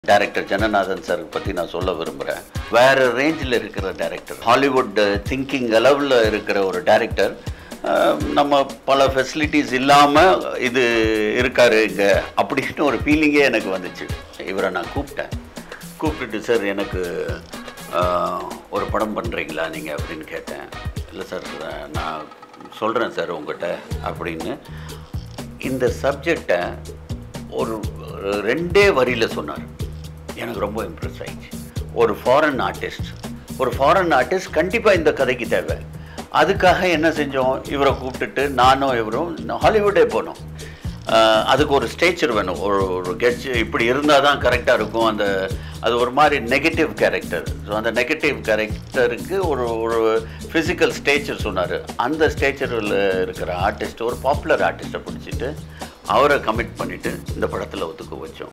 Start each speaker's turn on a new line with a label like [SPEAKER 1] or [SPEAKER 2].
[SPEAKER 1] director Jananathan sir பற்றி நான் சொல்ல விரும்புகிறேன் வேறு ரேஞ்சில் இருக்கிற டைரக்டர் ஹாலிவுட் திங்கிங் அளவில் இருக்கிற ஒரு டைரக்டர் நம்ம பல ஃபெசிலிட்டிஸ் இல்லாமல் இது இருக்காரு இங்கே அப்படின்னு ஒரு ஃபீலிங்கே எனக்கு வந்துச்சு இவரை நான் கூப்பிட்டேன் கூப்பிட்டுட்டு சார் எனக்கு ஆஹ், ஒரு படம் பண்ணுறீங்களா நீங்கள் அப்படின்னு கேட்டேன் இல்லை சார் நான் சொல்கிறேன் சார் உங்கள்கிட்ட அப்படின்னு இந்த சப்ஜெக்டை ஒரு ரெண்டே வரியில் சொன்னார் எனக்கு ரொம்ப இம்ப்ரெஸ் ஆயிடுச்சு ஒரு ஃபாரின் ஆர்டிஸ்ட் ஒரு ஃபாரின் ஆர்டிஸ்ட் கண்டிப்பாக இந்த கதைக்கு தேவை அதுக்காக என்ன செஞ்சோம் இவரை கூப்பிட்டுட்டு நானும் இவரும் ஹாலிவுட்டே போனோம் ஆஹ் அதுக்கு ஒரு ஸ்டேச்சர் வேணும் ஒரு ஒரு கெட்ச் இப்படி இருந்தால் தான் கரெக்டாக இருக்கும் அந்த அது ஒரு மாதிரி நெகட்டிவ் கேரக்டர் ஸோ அந்த நெகட்டிவ் கேரக்டருக்கு ஒரு ஒரு ஃபிசிக்கல் ஸ்டேச்சர் சொன்னார் அந்த ஸ்டேச்சரில் இருக்கிற ஆர்டிஸ்ட் ஒரு பாப்புலர் ஆர்டிஸ்ட்டை பிடிச்சிட்டு அவரை கமிட் பண்ணிவிட்டு இந்த படத்தில் ஒத்துக்க வச்சோம்